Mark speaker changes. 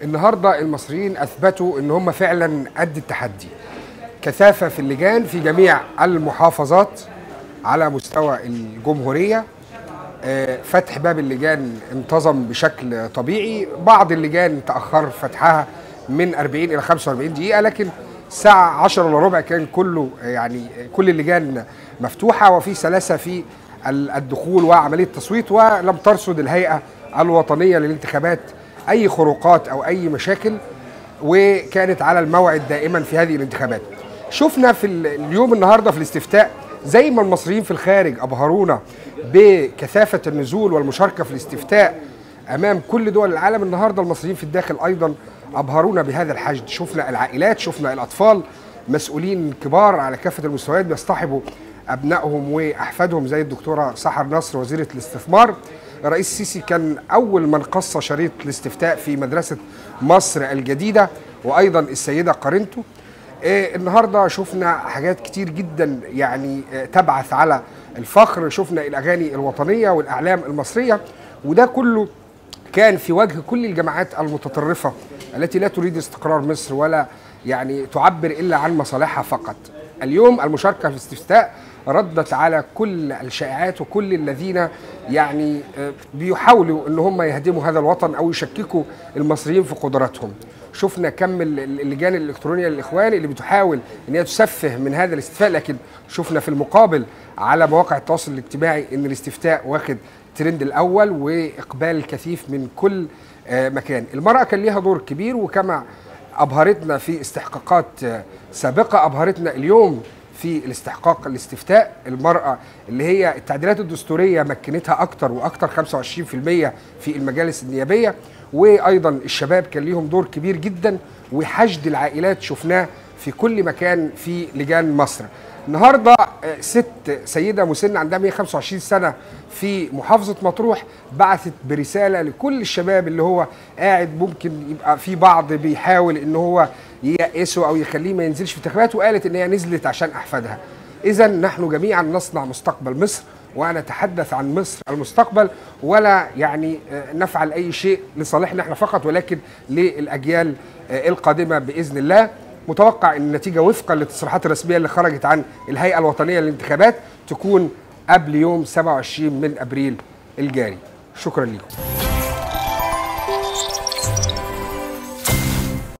Speaker 1: النهارده المصريين اثبتوا ان هم فعلا قد التحدي كثافه في اللجان في جميع المحافظات على مستوى الجمهوريه آه، فتح باب اللجان انتظم بشكل طبيعي بعض اللجان تاخر فتحها من 40 الى 45 دقيقه لكن الساعه 10 الا ربع كان كله آه، يعني كل اللجان مفتوحه وفي سلاسه في ال- الدخول وعمليه التصويت ولم ترصد الهيئه الوطنيه للانتخابات اي خروقات او اي مشاكل وكانت على الموعد دائما في هذه الانتخابات شفنا في ال- اليوم النهارده في الاستفتاء زي ما المصريين في الخارج ابهرونا بكثافه النزول والمشاركه في الاستفتاء امام كل دول العالم النهارده المصريين في الداخل ايضا ابهرونا بهذا الحشد شفنا العائلات شفنا الاطفال مسؤولين كبار على كافه المستويات بيصطحبوا ابنائهم واحفادهم زي الدكتوره سحر نصر وزيره الاستثمار الرئيس السيسي كان اول من قص شريط الاستفتاء في مدرسه مصر الجديده وايضا السيده قارنته آه، النهارده شفنا حاجات كتير جدا يعني آه، تبعث على الفخر شفنا الاغاني الوطنيه والاعلام المصريه وده كله كان في وجه كل الجماعات المتطرفه التي لا تريد استقرار مصر ولا يعني تعبر الا عن مصالحها فقط. اليوم المشاركه في الاستفتاء ردت على كل الشائعات وكل الذين يعني آه، بيحاولوا ان هم يهدموا هذا الوطن او يشككوا المصريين في قدراتهم. شفنا كم ال- ال- اللجان الالكترونيه للاخوان اللي بتحاول ان هي تسفه من هذا الاستفتاء لكن شفنا في المقابل على مواقع التواصل الاجتماعي ان الاستفتاء واخد ترند الاول واقبال الكثيف من كل آه، مكان المراه كان ليها دور كبير وكما ابهرتنا في استحقاقات آه، سابقه ابهرتنا اليوم في الاستحقاق الاستفتاء المرأة اللي هي التعديلات الدستورية مكنتها أكتر وأكتر 25% في المجالس النيابية وأيضا الشباب كان ليهم دور كبير جدا وحشد العائلات شفناه في كل مكان في لجان مصر النهارده آه، ست سيده مسنه عندها 125 سنه في محافظه مطروح بعثت برساله لكل الشباب اللي هو قاعد ممكن يبقى في بعض بيحاول ان هو ييأسه او يخليه ما ينزلش في انتخابات وقالت ان هي نزلت عشان احفادها. اذا نحن جميعا نصنع مستقبل مصر ونتحدث عن مصر المستقبل ولا يعني آه، نفعل اي شيء لصالحنا احنا فقط ولكن للاجيال آه، القادمه باذن الله. متوقع ان النتيجه وفقا للتصريحات الرسميه اللي خرجت عن الهيئه الوطنيه للانتخابات تكون قبل يوم 27 من ابريل الجاري. شكرا لكم.